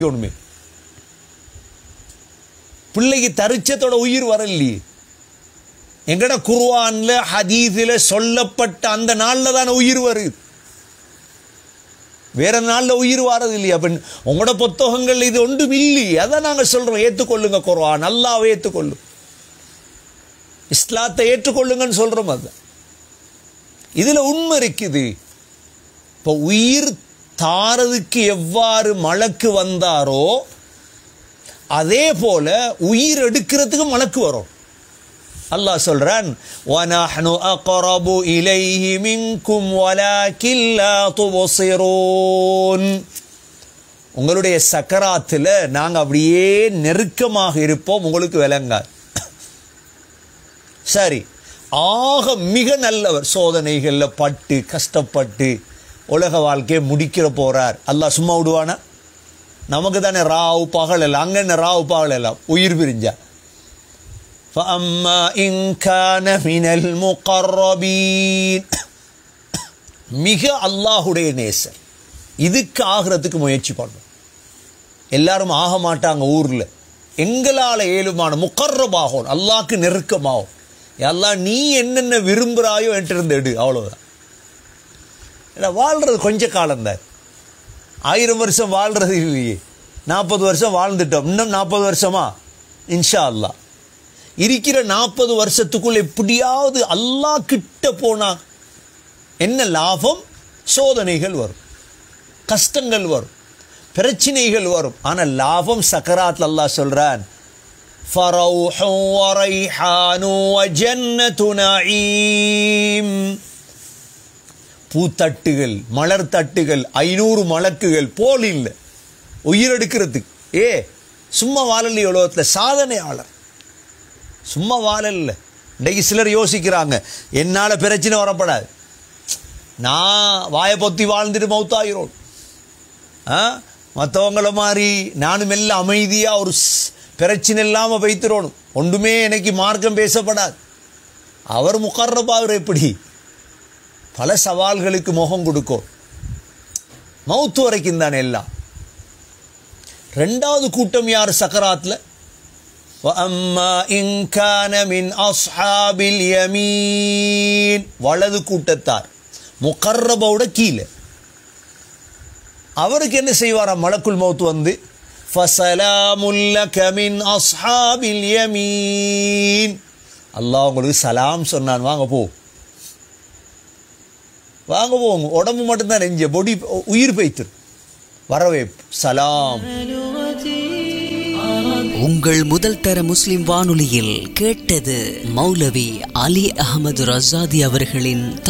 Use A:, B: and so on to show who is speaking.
A: ஒண்ணுமே பிள்ளைக்கு தரிச்சத்தோட உயிர் வரலையே எங்கட குர்ஆன்ல ஹதீஸில் சொல்லப்பட்ட அந்த நாள்ல தானே உயிர் வருது வேற நாள்ல உயிர் வாரது இல்லையா அப்ப உங்களோட புத்தகங்கள் இது ஒன்றும் இல்லையே அதான் நாங்க சொல்றோம் ஏற்றுக்கொள்ளுங்க குர்ஆன் அல்லாவை ஏற்றுக்கொள்ளும் இஸ்லாத்தை ஏற்றுக்கொள்ளுங்கன்னு சொல்றோம் அது இதுல உண்மை இருக்குது இப்போ உயிர் தாரதுக்கு எவ்வாறு மலக்கு வந்தாரோ அதே போல உயிர் எடுக்கிறதுக்கு மலக்கு வரும் அல்லாஹ் சொல்றான் وَنَحْنُ أَقْرَبُ إِلَيْهِ مِنْكُمْ وَلَكِنْ لَا تُبْصِرُونَ உங்களுடைய சக்கராத்துல நாங்க அப்படியே நெருக்கமாக இருப்போம் உங்களுக்கு விளங்காது சரி ஆக மிக நல்லவர் சோதனைகள்ல பட்டு கஷ்டப்பட்டு உலக வாழ்க்கையை முடிக்கிற போறார் அல்லாஹ் சும்மா விடுவானா நமக்கு தானே ராவு பகல் எல்லாம் அங்க என்ன ராவு பகல் எல்லாம் உயிர் பிரிஞ்சா فأما إن كان من المقربين மிக அல்லாஹுடைய நேசர் இதுக்கு ஆகிறதுக்கு முயற்சி பண்ணும் எல்லாரும் ஆக மாட்டாங்க ஊர்ல எங்களால் ஏழுமான முக்கர்ரமாகும் அல்லாஹ்க்கு நெருக்கமாகும் எல்லாம் நீ என்னென்ன விரும்புகிறாயோ என்கிட்ட எடு அவ்வளவுதான் ஏன்னா வாழ்றது கொஞ்ச காலம்தான் ஆயிரம் வருஷம் வாழ்றது இல்லையே நாற்பது வருஷம் வாழ்ந்துட்டோம் இன்னும் நாற்பது வருஷமா இன்ஷா அல்லாஹ் இருக்கிற நாற்பது வருஷத்துக்குள்ள எப்படியாவது அல்லாஹ் கிட்ட போனா என்ன லாபம் சோதனைகள் வரும் கஷ்டங்கள் வரும் பிரச்சனைகள் வரும் ஆனா லாபம் சக்கராத் அல்லாஹ் சொல்றான் فروح وريحان وجنة نعيم பூத்தட்டுகள் மலர் தட்டுகள் ஐநூறு மலக்குகள் போல் இல்லை உயிரெடுக்கிறதுக்கு ஏ சும்மா வாழலை உலகத்தில் சாதனையாளர் சும்மா வாழல இன்னைக்கு சிலர் யோசிக்கிறாங்க என்னால் பிரச்சனை வரப்படாது நான் வாயை பொத்தி வாழ்ந்துட்டு மௌத்தாயிரோம் ஆ மற்றவங்கள மாதிரி நானும் எல்லாம் அமைதியாக ஒரு ஸ்- பிரச்சனை இல்லாமல் வைத்திரோணும் ஒன்றுமே எனக்கு மார்க்கம் பேசப்படாது அவர் முகர்றபாவர் எப்படி பல சவால்களுக்கு முகம் கொடுக்கும் மௌத்து வரைக்கும் தானே எல்லாம் ரெண்டாவது கூட்டம் யார் சக்கராத்தில் وَأَمَّا إِنْ كَانَ مِنْ أَصْحَابِ الْيَمِينِ வலது கூட்டத்தார் முகர்ரபோட கீழே அவருக்கு என்ன செய்வாராம் மலக்குல் மௌத் வந்து فَسَلَامٌ لَكَ مِنْ أَصْحَابِ الْيَمِينِ அல்லாஹ் உங்களுக்கு சலாம் சொன்னான் வாங்க போ வாங்க போங்க உடம்பு மட்டும்தான் நெஞ்ச பொடி உயிர் பைத்து வரவே சலாம்
B: உங்கள் முதல் தர முஸ்லிம் வானொலியில் கேட்டது மௌலவி அலி அகமது ரசாதி அவர்களின்